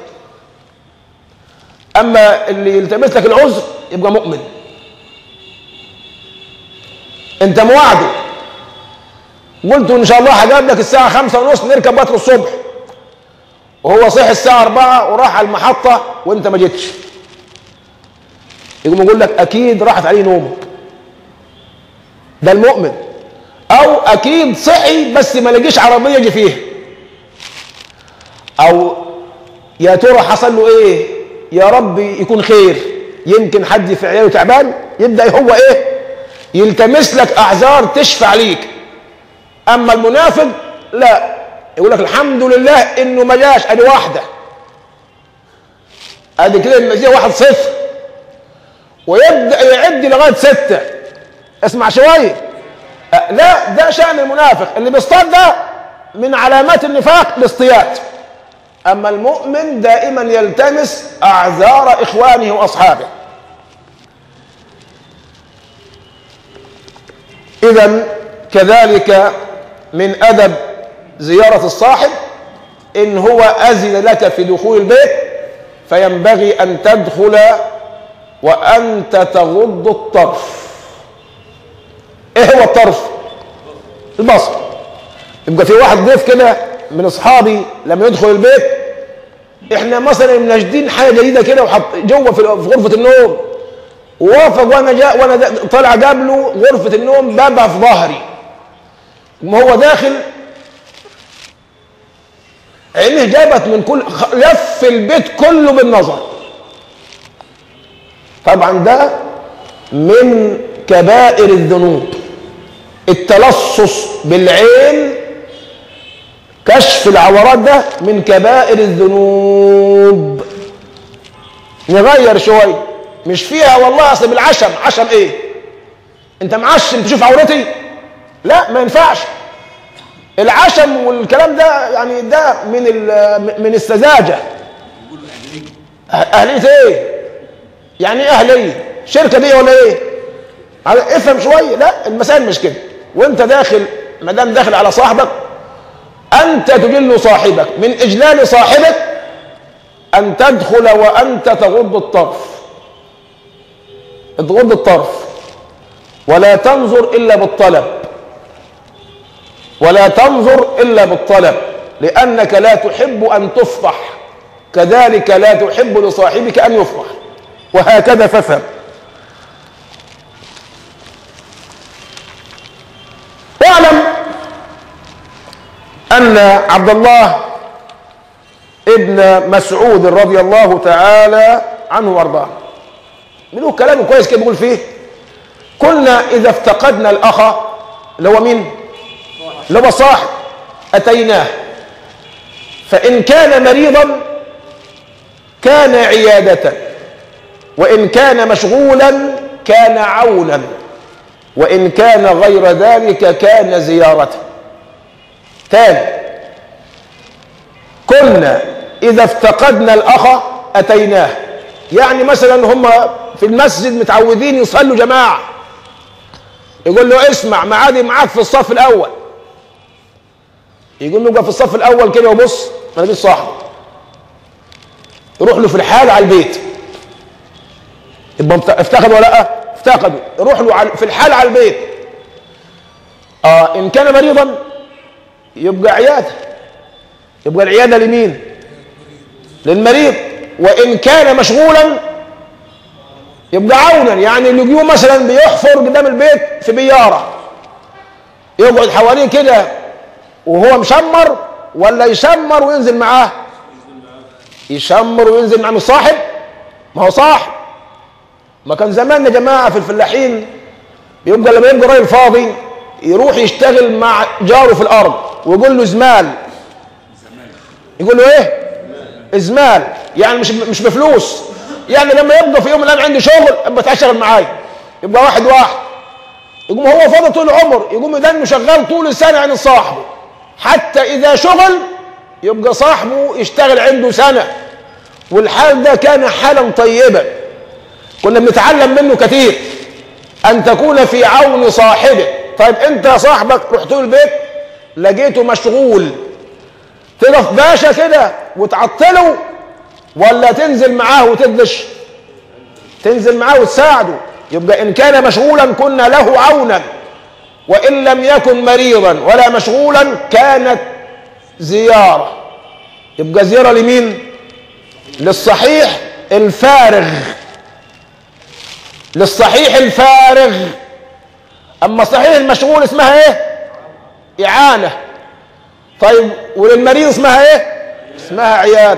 اما اللي يلتمس لك العذر يبقى مؤمن انت مواعده قلت ان شاء الله هجاب لك الساعه خمسة ونص نركب بطل الصبح وهو صحي الساعه أربعة وراح على المحطه وانت ما جيتش يقوم يقول لك اكيد راحت عليه نومك ده المؤمن او اكيد صحي بس ما لقيش عربيه يجي فيها او يا ترى حصل له ايه يا رب يكون خير يمكن حد في عياله تعبان يبدا هو ايه يلتمس لك اعذار تشفع ليك اما المنافق لا يقول لك الحمد لله انه ما جاش ادي واحده ادي كده المزيه واحد صفر ويبدا يعد لغايه سته اسمع شويه لا ده شأن المنافق اللي بيصطاد ده من علامات النفاق الاصطياد أما المؤمن دائما يلتمس أعذار إخوانه وأصحابه إذا كذلك من أدب زيارة الصاحب إن هو أذن لك في دخول البيت فينبغي أن تدخل وأنت تغض الطرف ايه هو الطرف البصر يبقى في واحد ضيف كده من اصحابي لما يدخل البيت احنا مثلا مناشدين حاجه جديده كده وحط جوه في غرفه النوم ووافق وانا جاء وانا طالع قبله غرفه النوم بابها في ظهري ما هو داخل عينيه جابت من كل لف البيت كله بالنظر طبعا ده من كبائر الذنوب التلصص بالعين كشف العورات ده من كبائر الذنوب نغير شويه مش فيها والله اصل بالعشم عشم ايه انت معشم تشوف عورتي لا ما ينفعش العشم والكلام ده يعني ده من من السذاجه اهليه ايه يعني ايه اهليه شركه دي ولا ايه افهم شويه لا المسائل مش كده وانت داخل ما دام داخل على صاحبك انت تجل صاحبك من اجلال صاحبك أن تدخل وأنت تغض الطرف تغض الطرف ولا تنظر إلا بالطلب ولا تنظر إلا بالطلب لأنك لا تحب أن تفضح كذلك لا تحب لصاحبك أن يفضح وهكذا فافهم واعلم أن عبد الله ابن مسعود رضي الله تعالى عنه وارضاه منه كلام كويس كده بيقول فيه كنا إذا افتقدنا الأخ اللي هو مين؟ اللي هو صاحب أتيناه فإن كان مريضا كان عيادة وإن كان مشغولا كان عونا وإن كان غير ذلك كان زيارة تاني كنا إذا افتقدنا الأخ أتيناه يعني مثلا هم في المسجد متعودين يصلوا جماعة يقول له اسمع معادي معاك في الصف الأول يقول له في الصف الأول كده وبص أنا دي صاحبي يروح له في الحال على البيت يبقى افتقد ولا لا افتقدوا يروح له في الحال على البيت اه ان كان مريضا يبقى عياده يبقى العياده لمين للمريض وان كان مشغولا يبقى عونا يعني اللي يجيو مثلا بيحفر قدام البيت في بياره يقعد حواليه كده وهو مشمر ولا يشمر وينزل معاه يشمر وينزل مع صاحب ما هو صاحب ما كان زمان يا جماعه في الفلاحين يبقى لما يبقى راجل فاضي يروح يشتغل مع جاره في الارض ويقول له زمال يقول له ايه ازمال يعني مش مش بفلوس يعني لما يبقى في يوم من الايام عندي شغل ابقى تشتغل معايا يبقى واحد واحد يقوم هو فاضي طول العمر يقوم يدنه شغال طول السنه عند صاحبه حتى اذا شغل يبقى صاحبه يشتغل عنده سنه والحال ده كان حالا طيبا كنا بنتعلم منه كثير ان تكون في عون صاحبه طيب انت صاحبك رحت له البيت لقيته مشغول تقف باشا كده وتعطله ولا تنزل معاه وتدش تنزل معاه وتساعده يبقى ان كان مشغولا كنا له عونا وان لم يكن مريضا ولا مشغولا كانت زياره يبقى زياره لمين للصحيح الفارغ للصحيح الفارغ اما الصحيح المشغول اسمها ايه اعانه طيب وللمريض اسمها ايه اسمها عياد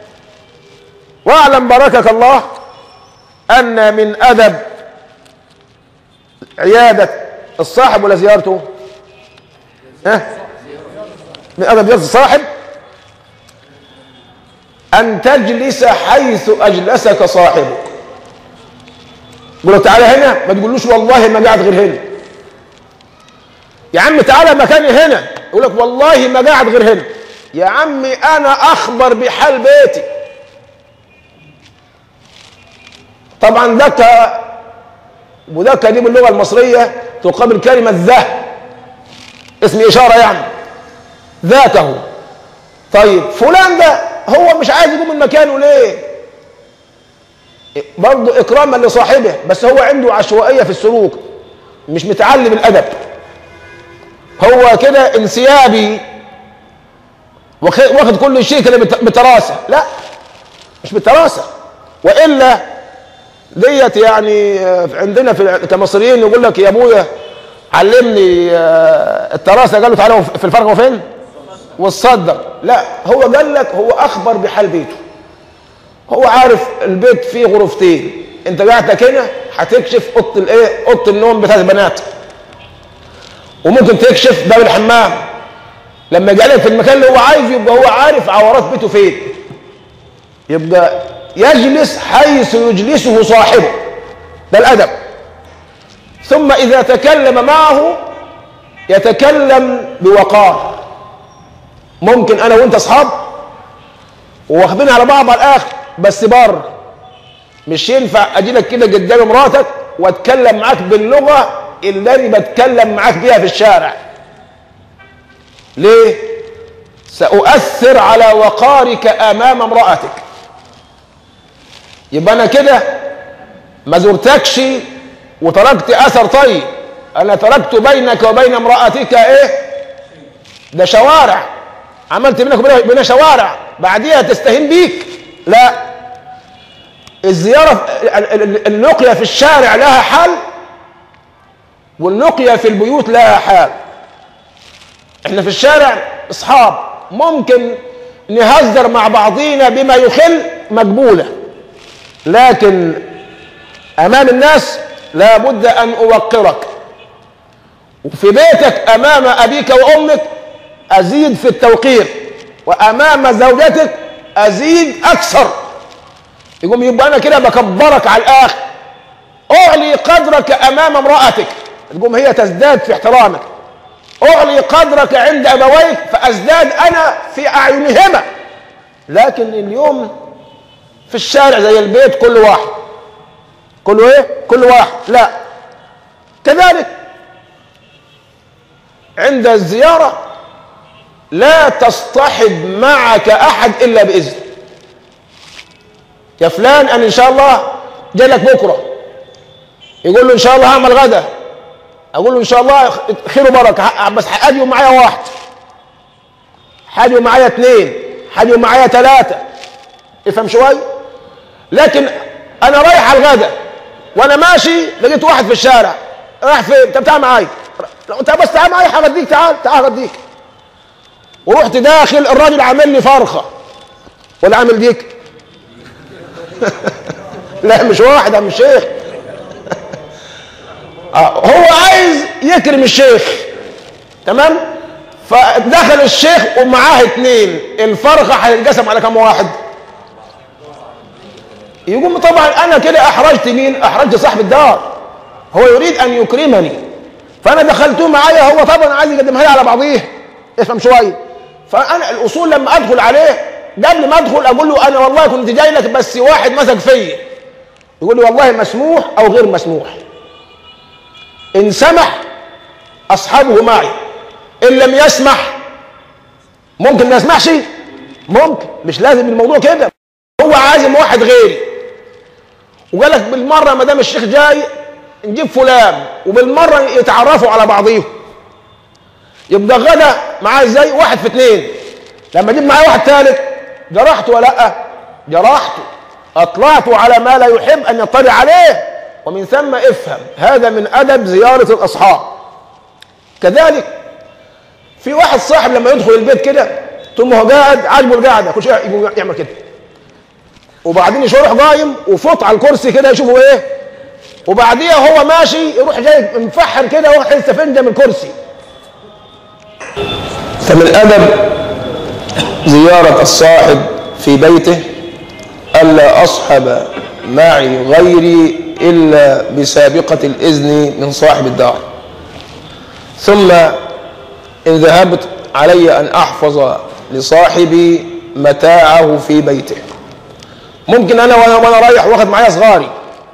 واعلم باركك الله ان من ادب عياده الصاحب ولا زيارته ها من ادب زياره الصاحب ان تجلس حيث اجلسك صاحبك يقول له تعالى هنا ما تقولوش والله ما قاعد غير هنا يا عم تعالى مكاني هنا يقول لك والله ما قاعد غير هنا يا عمي انا اخبر بحال بيتي طبعا ذاك وذاك دي باللغه المصريه تقابل كلمه ذا اسم اشاره يعني ذاته طيب فلان ده هو مش عايز يقوم من مكانه ليه برضه اكراما لصاحبه بس هو عنده عشوائيه في السلوك مش متعلم الادب هو كده انسيابي واخد كل شيء كده بتراسه لا مش بالتراسه والا ديت يعني عندنا في كمصريين يقول لك يا ابويا علمني التراسه قال له تعالى في الفرق وفين والصدق لا هو قال لك هو اخبر بحال بيته هو عارف البيت فيه غرفتين انت قاعدك هنا هتكشف اوضه الايه اوضه النوم بتاعت البنات وممكن تكشف باب الحمام لما يجعلك في المكان اللي هو عايزه يبقى هو عارف عورات بيته فين يبقى يجلس حيث يجلسه صاحبه ده الادب ثم اذا تكلم معه يتكلم بوقار ممكن انا وانت اصحاب واخدين على بعض على الاخر بس بره مش ينفع اجي لك كده قدام مراتك واتكلم معاك باللغه اللي انا بتكلم معاك بيها في الشارع ليه ساؤثر على وقارك امام امراتك يبقى انا كده ما زرتكش وتركت اثر طيب انا تركت بينك وبين امرأتك ايه ده شوارع عملت بينك وبينها شوارع بعديها تستهين بيك لا الزيارة اللقية في الشارع لها حال واللقية في البيوت لها حال احنا في الشارع اصحاب ممكن نهزر مع بعضينا بما يخل مقبولة لكن امام الناس لابد ان اوقرك وفي بيتك امام ابيك وامك ازيد في التوقير وامام زوجتك ازيد اكثر يقوم يبقى انا كده بكبرك على الاخر اعلي قدرك امام امراتك تقوم هي تزداد في احترامك اعلي قدرك عند ابويك فازداد انا في اعينهما لكن اليوم في الشارع زي البيت كل واحد كل ايه كل واحد لا كذلك عند الزياره لا تصطحب معك احد الا باذن يا فلان انا ان شاء الله جاي لك بكره يقول له ان شاء الله هعمل غدا اقول له ان شاء الله خير وبركه بس هاجي معايا واحد هاجي معايا اثنين هاجي معايا ثلاثه افهم شوي لكن انا رايح على الغدا وانا ماشي لقيت واحد في الشارع راح فين طب تعال معايا لو انت بس تعال معايا هغديك تعال تعال هغديك ورحت داخل الراجل عامل لي فرخه ولا عامل ديك لا مش واحد يا الشيخ هو عايز يكرم الشيخ تمام فدخل الشيخ ومعاه اتنين الفرخه هينقسم على كم واحد يقوم طبعا انا كده احرجت مين احرجت صاحب الدار هو يريد ان يكرمني فانا دخلته معايا هو طبعا عايز يقدمها لي على بعضيه افهم شويه فانا الاصول لما ادخل عليه قبل ما ادخل اقول له انا والله كنت جاي لك بس واحد مسك فيا يقول لي والله مسموح او غير مسموح ان سمح اصحابه معي ان لم يسمح ممكن ما يسمحش ممكن مش لازم الموضوع كده هو عازم واحد غيري وقال لك بالمره ما دام الشيخ جاي نجيب فلان وبالمره يتعرفوا على بعضيهم يبقى غدا معاه ازاي واحد في اثنين لما اجيب معاه واحد ثالث جرحته ولا لا جرحته اطلعته على ما لا يحب ان يطلع عليه ومن ثم افهم هذا من ادب زياره الاصحاب كذلك في واحد صاحب لما يدخل البيت كده ثم هو قاعد عاجبه القعده كل شويه يعمل كده وبعدين يروح قايم وفوت على الكرسي كده يشوفه ايه وبعديها هو ماشي يروح جاي مفحر كده واخد سفنجه من الكرسي فمن أدب زيارة الصاحب في بيته ألا أصحب معي غيري إلا بسابقة الإذن من صاحب الدار ثم إن ذهبت علي أن أحفظ لصاحبي متاعه في بيته ممكن أنا وأنا, وأنا رايح واخد معايا صغاري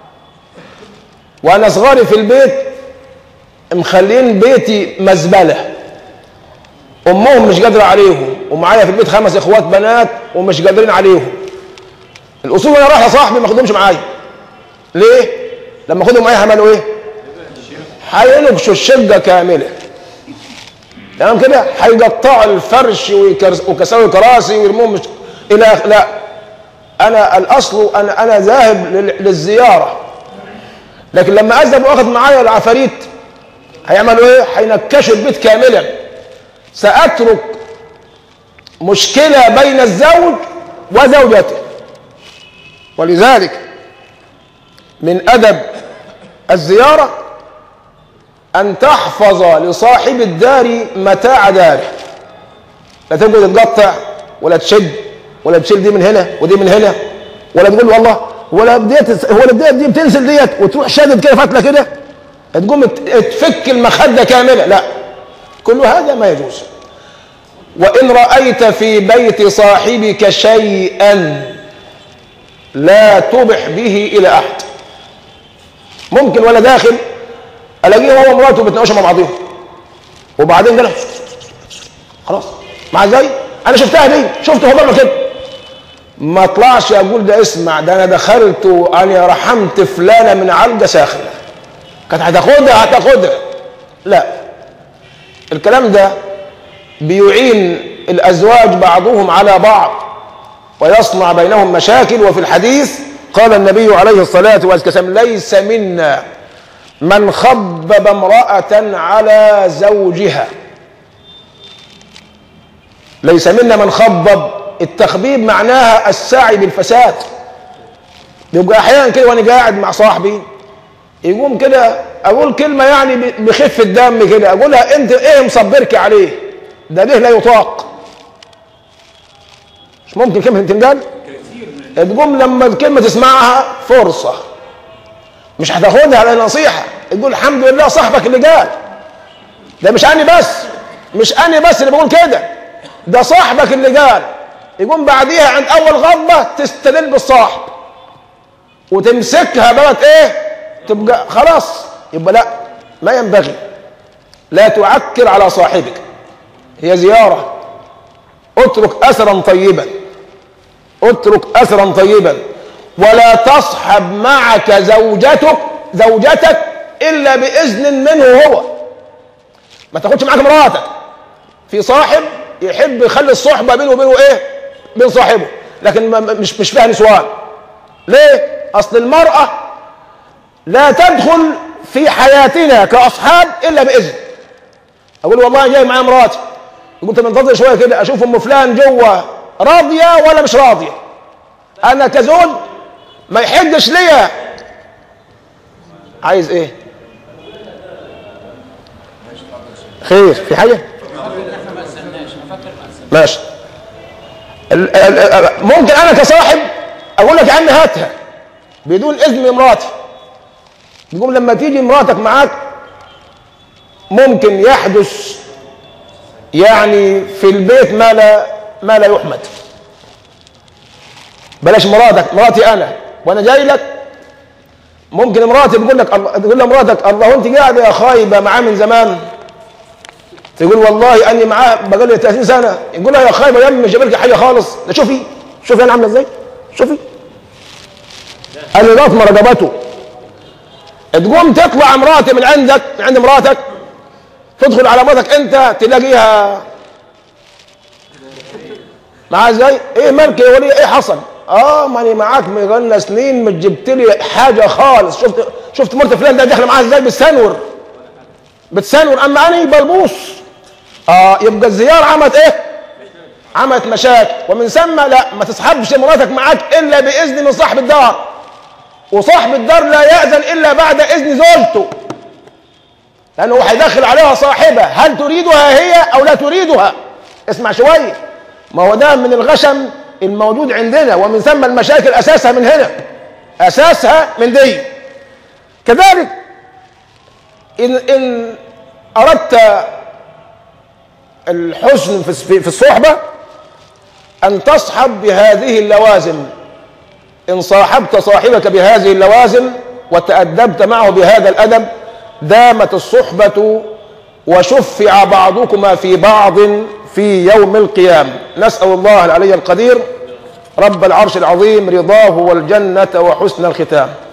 وأنا صغاري في البيت مخلين بيتي مزبله امهم مش قادره عليهم ومعايا في البيت خمس اخوات بنات ومش قادرين عليهم الاصول انا رايح يا صاحبي ما اخدهمش معايا ليه لما اخدهم معايا هيعملوا ايه هينكشوا الشقه كامله تمام كده هيقطعوا الفرش وكسروا الكراسي ويرموهم مش... الى لا انا الاصل انا انا ذاهب للزياره لكن لما اذهب واخد معايا العفاريت هيعملوا ايه هينكشوا البيت كاملا سأترك مشكلة بين الزوج وزوجته ولذلك من أدب الزيارة أن تحفظ لصاحب الدار متاع داره لا تقعد تقطع ولا تشد ولا تشيل دي من هنا ودي من هنا ولا تقول والله ولا ديت ولا ديت دي بتنزل ديت وتروح شادد كده فتله كده تقوم تفك المخده كامله لا كل هذا ما يجوز وإن رأيت في بيت صاحبك شيئا لا تبح به إلى أحد ممكن ولا داخل ألاقيه هو ومراته بيتناقشوا مع بعضهم وبعدين قال خلاص مع ازاي انا شفتها دي شفته هو بيعمل كده ما اطلعش اقول ده اسمع ده انا دخلت وانا رحمت فلانه من علقه ساخنه كانت هتاخدها هتاخدها لا الكلام ده بيعين الازواج بعضهم على بعض ويصنع بينهم مشاكل وفي الحديث قال النبي عليه الصلاه والسلام ليس منا من خبب امراه على زوجها ليس منا من خبب التخبيب معناها السعي بالفساد يبقى احيانا كده وانا قاعد مع صاحبي يقوم كده اقول كلمه يعني بخف الدم كده اقولها انت ايه مصبرك عليه ده ليه لا يطاق مش ممكن كلمه تنقال تقوم لما الكلمه تسمعها فرصه مش هتاخدها على نصيحه تقول الحمد لله صاحبك اللي قال ده مش انا بس مش انا بس اللي بقول كده ده صاحبك اللي قال يقوم بعديها عند اول غضبه تستدل بالصاحب وتمسكها بقت ايه تبقى خلاص يبقى لا ما ينبغي لا تعكر على صاحبك هي زياره اترك اثرا طيبا اترك اثرا طيبا ولا تصحب معك زوجتك زوجتك الا باذن منه هو ما تاخدش معاك مراتك في صاحب يحب يخلي الصحبه بينه وبينه ايه بين صاحبه لكن مش مش فيها نسوان ليه اصل المراه لا تدخل في حياتنا كاصحاب الا باذن اقول والله جاي معايا مراتي يقول طب انتظر شويه كده اشوف ام فلان جوه راضيه ولا مش راضيه انا كزول ما يحجش ليا عايز ايه خير في حاجه ماشي ممكن انا كصاحب اقول لك يا عم هاتها بدون اذن مراتي تقوم لما تيجي مراتك معاك ممكن يحدث يعني في البيت ما لا ما لا يحمد بلاش مراتك مراتي انا وانا جاي لك ممكن مراتي تقول لك تقول لمراتك الله انت قاعده يا خايبه معاه من زمان تقول والله اني معاه بقول لي 30 سنه يقول لها يا خايبه يا مش جايب لك حاجه خالص ده شوفي شوفي انا عامله ازاي شوفي قال لي لطمه رقبته تقوم تطلع مراتي من عندك من عند مراتك تدخل على مراتك انت تلاقيها معاه ازاي؟ ايه مالك يا ولي ايه حصل؟ اه ماني معاك مغنى سنين ما جبت لي حاجه خالص شفت شفت مرت فلان ده داخله معاها ازاي بتسنور بتسنور اما انا بلبوس اه يبقى الزياره عملت ايه؟ عملت مشاكل ومن ثم لا ما تسحبش مراتك معاك الا باذن من صاحب الدار وصاحب الدار لا يأذن الا بعد اذن زوجته لانه هيدخل عليها صاحبه هل تريدها هي او لا تريدها اسمع شويه ما هو ده من الغشم الموجود عندنا ومن ثم المشاكل اساسها من هنا اساسها من دي كذلك ان ان اردت الحسن في في الصحبه ان تصحب بهذه اللوازم ان صاحبت صاحبك بهذه اللوازم وتادبت معه بهذا الادب دامت الصحبه وشفع بعضكما في بعض في يوم القيامه نسال الله العلي القدير رب العرش العظيم رضاه والجنه وحسن الختام